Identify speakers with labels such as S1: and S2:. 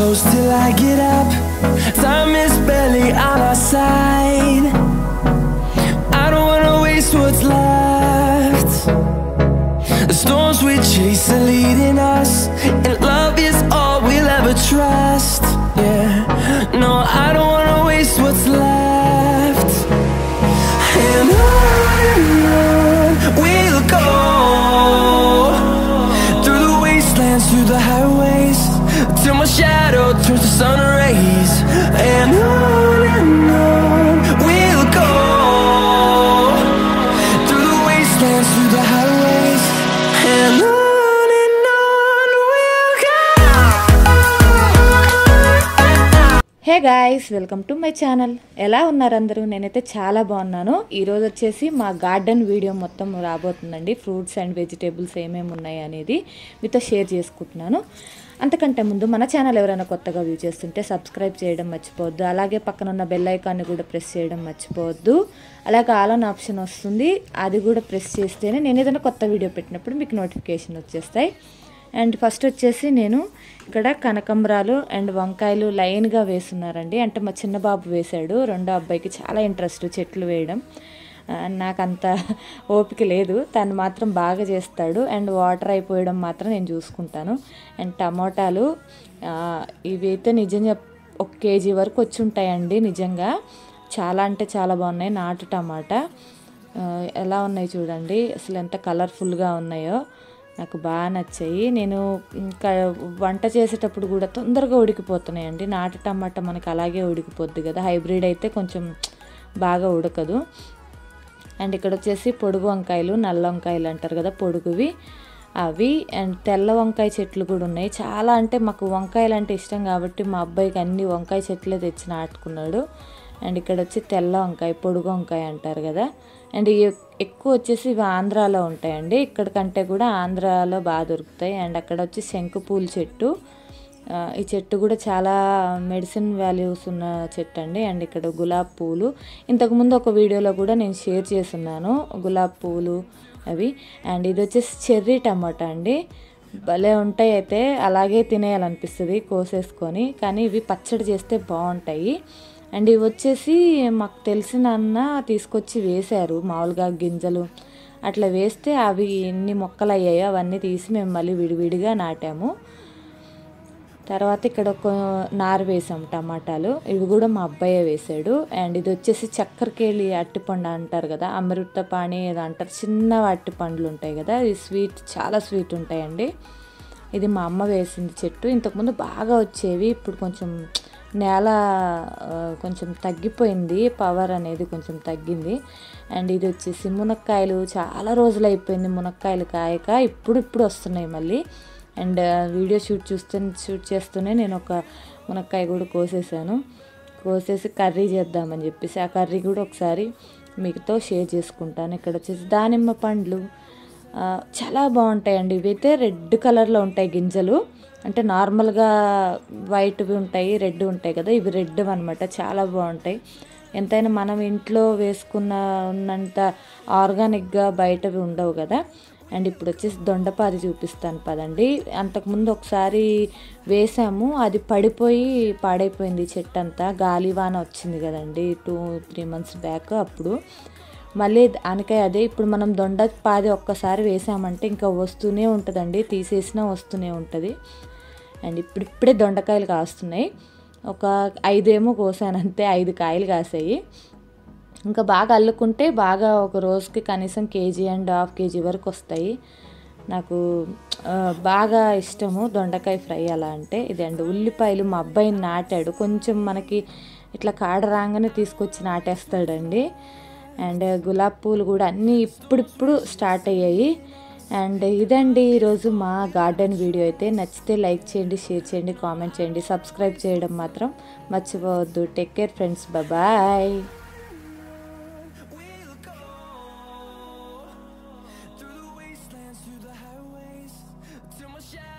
S1: close till I get up. Time is barely on our side. I don't wanna waste what's left. The storms we chase are leading us, and love is all we'll ever trust. Yeah, no, I don't wanna waste what's left. And on and on we'll go through the wastelands, through the highways, till my shadow turns to sun rays. And on and on we'll go through the wastelands, through the highways, and on and on we'll go.
S2: Hey guys welcome to my channel ఎలా ఉన్నారు అందరూ నేనైతే చాలా బాగున్నాను ఈరోజు వచ్చేసి మా garden video మొత్తం రాబోతుందండి ఫ్రూట్స్ అండ్ వెజిటేబుల్స్ ఏమేమి ఉన్నాయి అనేది మీతో షేర్ చేసుకుంటున్నాను అంతకంటే ముందు మన ఛానల్ ఎవరైనా కొత్తగా వ్యూ చేస్తుంటే సబ్స్క్రైబ్ చేయడం మర్చిపోవద్దు అలాగే పక్కన ఉన్న బెల్ ఐకాన్ని కూడా ప్రెస్ చేయడం మర్చిపోవద్దు అలాగే ఆల్ ఆన్ ఆప్షన్ వస్తుంది అది కూడా ప్రెస్ చేస్తేనే నేను ఏదైనా కొత్త వీడియో పెట్టినప్పుడు మీకు నోటిఫికేషన్ వచ్చేస్తాయి అండ్ ఫస్ట్ వచ్చేసి నేను ఇక్కడ కనకంబరాలు అండ్ వంకాయలు లైన్గా వేస్తున్నారండి అంటే మా చిన్న బాబు వేశాడు రెండో అబ్బాయికి చాలా ఇంట్రెస్ట్ చెట్లు వేయడం ఆ, నాకు అంత ఓపిక లేదు తను మాత్రం బాగా చేస్తాడు అండ్ వాటర్ అయిపోయడం మాత్రం నేను చూసుకుంటాను అండ్ టమోటాలు ఆ, ఇవైతే నిజంగా ఒక కేజీ వరకు వచ్చి ఉంటాయండి నిజంగా చాలా అంటే చాలా బాగున్నాయి నాటు టమాటా ఆ, ఎలా ఉన్నాయి చూడండి అసలు ఎంత కలర్ఫుల్గా ఉన్నాయో నాకు బాగా నచ్చాయి నేను ఇంకా వంట చేసేటప్పుడు కూడా తొందరగా ఉడికిపోతున్నాయండి నాటు టమాటా మనకి అలాగే ఉడికిపోద్ది కదా హైబ్రిడ్ అయితే కొంచెం బాగా ఉడకదు అండ్ ఇక్కడ వచ్చేసి పొడుగు వంకాయలు నల్ల వంకాయలు అంటారు కదా పొడుగువి అవి అండ్ తెల్ల వంకాయ చెట్లు కూడా ఉన్నాయి చాలా అంటే మాకు వంకాయలు అంటే ఇష్టం కాబట్టి మా అబ్బాయికి అన్ని వంకాయ చెట్లే తెచ్చి నాటుకున్నాడు అండ్ ఇక్కడ వచ్చి తెల్ల వంకాయ పొడుగు వంకాయ అంటారు కదా అండ్ ఇవి ఎక్కువ వచ్చేసి ఇవి ఆంధ్రాలో ఉంటాయండి ఇక్కడ కంటే కూడా ఆంధ్రాలో బాగా దొరుకుతాయి అండ్ అక్కడ వచ్చి శంకు పూల చెట్టు ఆ, ఈ చెట్టు కూడా చాలా మెడిసిన్ వాల్యూస్ ఉన్న చెట్టు అండి అండ్ ఇక్కడ గులాబ్ పూలు ఇంతకుముందు ఒక వీడియోలో కూడా నేను షేర్ చేస్తున్నాను గులాబ్ పూలు అవి అండ్ ఇది వచ్చేసి చెర్రీ టమాటా అండి భలే ఉంటాయి అయితే అలాగే తినేయాలనిపిస్తుంది కోసేసుకొని కానీ ఇవి పచ్చడి చేస్తే బాగుంటాయి అండ్ ఇవి వచ్చేసి మాకు తెలిసిన అన్న తీసుకొచ్చి వేశారు మామూలుగా గింజలు అట్లా వేస్తే అవి ఎన్ని మొక్కలు అయ్యాయో అవన్నీ తీసి మేము మళ్ళీ విడివిడిగా నాటాము తర్వాత ఇక్కడ ఒక నారు వేసాం టమాటాలు ఇవి కూడా మా అబ్బాయే వేసాడు అండ్ ఇది వచ్చేసి చక్కెరకేళి అట్టిపండు అంటారు కదా అమృతపాణి ఏదో అంటారు చిన్న అట్టి పండ్లు ఉంటాయి కదా ఇది స్వీట్ చాలా స్వీట్ ఉంటాయండి ఇది మా అమ్మ వేసింది చెట్టు ఇంతకుముందు బాగా వచ్చేవి ఇప్పుడు కొంచెం నేల ఆ, కొంచెం తగ్గిపోయింది పవర్ అనేది కొంచెం తగ్గింది అండ్ ఇది వచ్చేసి మునక్కాయలు చాలా రోజులు అయిపోయింది మునక్కాయలు కాయక ఇప్పుడు ఇప్పుడు వస్తున్నాయి మళ్ళీ అండ్ వీడియో షూట్ చూస్తే షూట్ చేస్తూనే నేను ఒక మునక్కాయ కూడా కోసేసాను కోసేసి కర్రీ చేద్దామని చెప్పేసి ఆ కర్రీ కూడా ఒకసారి మీతో షేర్ చేసుకుంటాను ఇక్కడ వచ్చేసి దానిమ్మ పండ్లు ఆ, చాలా బాగుంటాయండి ఇవైతే రెడ్ కలర్లో ఉంటాయి గింజలు అంటే నార్మల్గా వైట్వి ఉంటాయి రెడ్ ఉంటాయి కదా ఇవి రెడ్ అనమాట చాలా బాగుంటాయి ఎంతైనా మనం ఇంట్లో వేసుకున్న ఉన్నంత ఆర్గానిక్గా బయటవి ఉండవు కదా అండ్ ఇప్పుడు వచ్చేసి దొండపాది చూపిస్తాను పదండి అంతకుముందు ఒకసారి వేసాము అది పడిపోయి పాడైపోయింది చెట్టు అంతా గాలివాన వచ్చింది కదండి టూ త్రీ మంత్స్ బ్యాక్ అప్పుడు మళ్ళీ అనకాయ అదే ఇప్పుడు మనం దొండ పాది ఒక్కసారి వేసామంటే ఇంకా వస్తూనే ఉంటుందండి తీసేసినా వస్తూనే ఉంటుంది అండ్ ఇప్పుడు ఇప్పుడే దొండకాయలు కాస్తున్నాయి ఒక ఐదేమో కోసాను అంతే ఐదు కాయలు కాసాయి ఇంకా బాగా అల్లుకుంటే బాగా ఒక రోజుకి కనీసం కేజీ అండ్ హాఫ్ కేజీ వరకు వస్తాయి నాకు ఆ, బాగా ఇష్టము దొండకాయ ఫ్రై అలా అంటే ఇది అండి ఉల్లిపాయలు మా అబ్బాయిని నాటాడు కొంచెం మనకి ఇట్లా కాడ రాగానే తీసుకొచ్చి నాటేస్తాడండి అండ్ గులాబ్ పూలు కూడా అన్నీ ఇప్పుడిప్పుడు స్టార్ట్ అయ్యాయి అండ్ ఇదండి ఈరోజు మా గార్డెన్ వీడియో అయితే నచ్చితే లైక్ చేయండి షేర్ చేయండి కామెంట్ చేయండి సబ్స్క్రైబ్ చేయడం మాత్రం మర్చిపోవద్దు take care friends bye
S1: Through the wastelands, through the highways, till my shadow